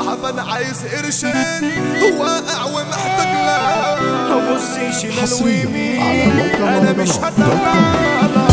صعب انا عايز قرشين واقع ومحتاج لا بص شمال حصرياً على ويمين موقع انا مش مهرجانات هطلع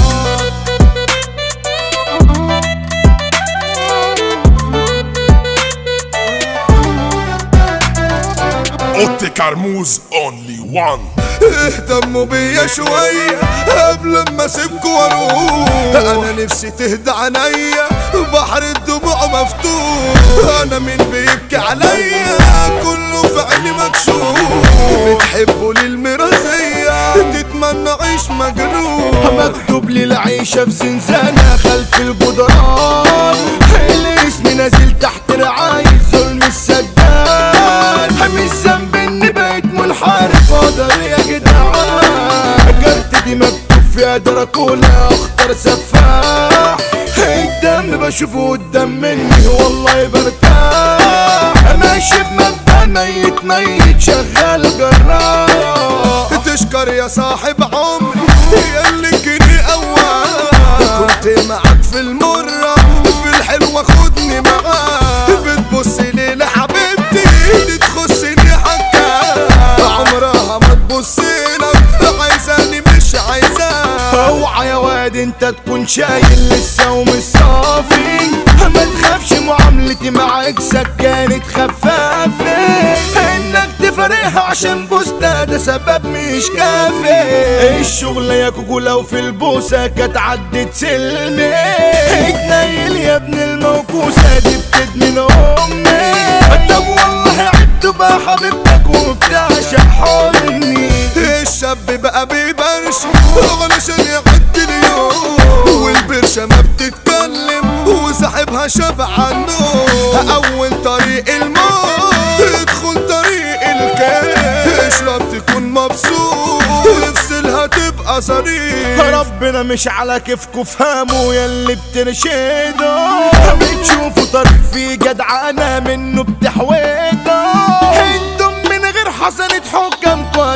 اوتي كرموز اونلي وان اهتموا بيا شوية قبل ما اسيبكوا واروح انا نفسي تهدى عينيا بحر الدموع مفتوح انا مين بيبكي عليا كله في عيني مكشوف بتحبوا للمرازية تتمنى عيش مجروح مكتوب لي العيشة في زنزانة خلف الجدران الاسم نازل تحت رعاية ظلم السجان مش ذنب اني بقيت منحرف اقدر يا جدعان جرت دي مكتوب فيها دراكولا اخطر سفاح الدم بشوفه قدام مني والله برتاح ماشي بمبدأ ميت ميت شغال جراح تشكر يا صاحب عمري يا اللي كني اول كنت معاك في المرة في الحلوة خدني معاك بتبص لي لحبيبتي دي تخصني حكا عمرها ما تبص لك عايزاني مش عايزاك اوعى يا واد انت تكون شايل لسه ومش صافي ما تخافش معاملتي معاك كانت خفافة انك تفارقها عشان بوستا ده سبب مش كافي الشغل يا كوكو لو في البوسة كانت عدت سلمي اتنيل يا ابن الموكوسة دي بتدمن امي طب والله عدت بقى حبيبتك وبتعشق حضني الشاب بقى بيبرش علشان يعد اليوم والبرشة ما بتتكلم وصاحبها شبع النوم أول طريق الموت ادخل طريق الكيش اشرب تكون مبسوط افصلها تبقى صريح ربنا مش على كيفكوا فهموا ياللي بترشدوا بتشوفوا طريق فيه جدعانة منه بتحويدوا انتم من غير حسنة حكمكوا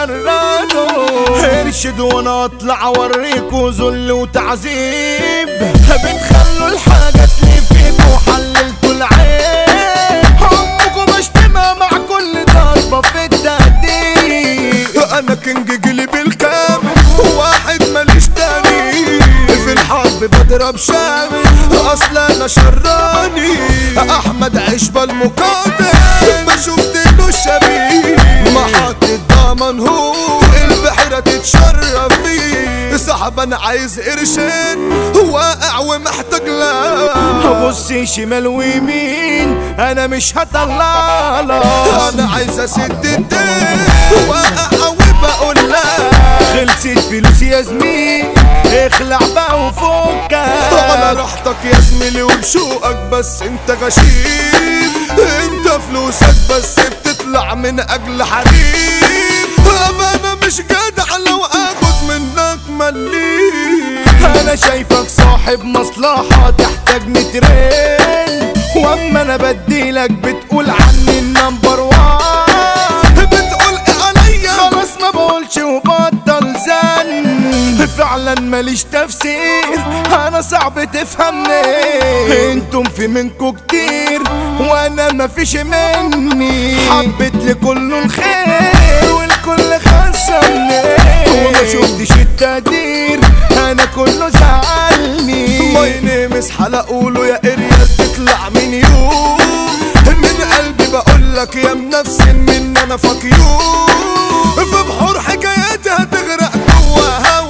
هتتشردوا ارشدوا وانا اطلع اوريكوا ذل وتعذيب بتخلوا الحاجة تلف فيكوا حللتوا العيب حبكوا بشتمها مع كل ضربة في التهديد انا كينج قلب الكامل واحد ماليش تاني في الحرب بضرب شامل اصل انا شراني احمد عشبة المقاتل ما شفت له الشبيه محطة ضمن هو البحيرة تتشرف فيه صاحب انا عايز قرشين واقع ومحتاج لا بص شمال ويمين انا مش هطلع انا عايز اسد الدين واقع وبقول لا خلصت فلوس يا زميل اخلع بقى وفكك على راحتك يا زميلي وبشوقك بس انت غشيم انت فلوسك بس بتطلع من اجل حريم أما انا مش جدع لو اخد منك مليم انا شايفك صاحب مصلحة تحتاج مترين واما انا بديلك بتقول عني النمبر وان بتقول ايه عليا خلاص ما بقولش وبطل زن فعلا ماليش تفسير انا صعب تفهمني انتم في منكم كتير وانا مفيش مني حبيت لكله الخير والكل خسرني وما شفتش التقدير انا كله زعلني ماي نيمس حلقوله يا اريا تطلع من يوم من قلبي بقولك يا منفسن من انا فاك يوم في بحور حكاياتي هتغرق جواها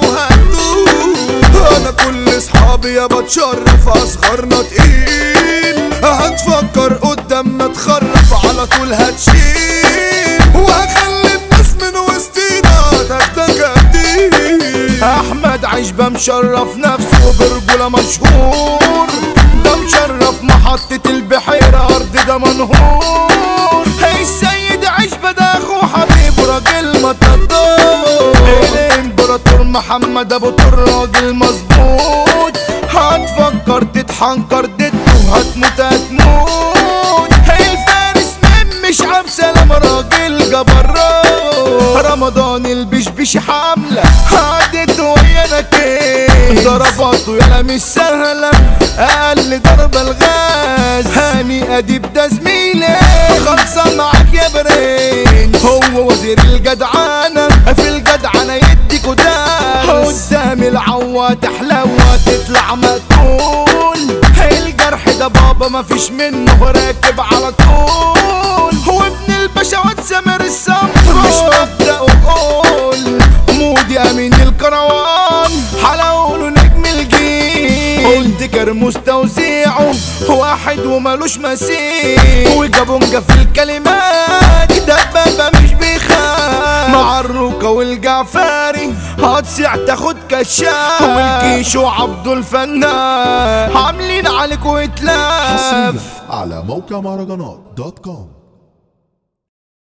وهتدوب انا كل اصحابي يا بتشرف اصغرنا تقيل هتفكر قدامنا تخرف على طول هتشيل وهخلي الناس من وسطينا تاخدك قديم احمد عشبة مشرف نفسه برجولة مشهور ده مشرف محطة البحيرة ارض ده منهور هي السيد عشبة ده اخو حبيب راجل متدور الامبراطور محمد ابو طر راجل مظبوط هتفكر تتحنكر ضده هتموت هتموت الفارس من مش عب سلام راجل جبار رمضان البشبش حاملة عدت ويا نكيت ضرباته يلا مش سهلة اقل ضربة الغاز هاني اديب ده زميلي خلصة معاك يا برنس هو وزير الجدعانة في الجدعنة يديك وداس قدام العوات حلاوة تطلع مقتول الجرح ده بابا مفيش منه راكب على طول هو ابن البشوات سمر السمر مش مبدأ وقول مودي امين الكروان حلاوله نجم الجيل قلت كرموس توزيعه واحد ومالوش مثيل وجابونجا في الكلمات دبابة مش بيخاف مع الروكة والجعفاري هتصيع تاخد كشاف والكيش وعبد الفنان عاملين عليك واتلاف حصريا على موقع مهرجانات دوت كوم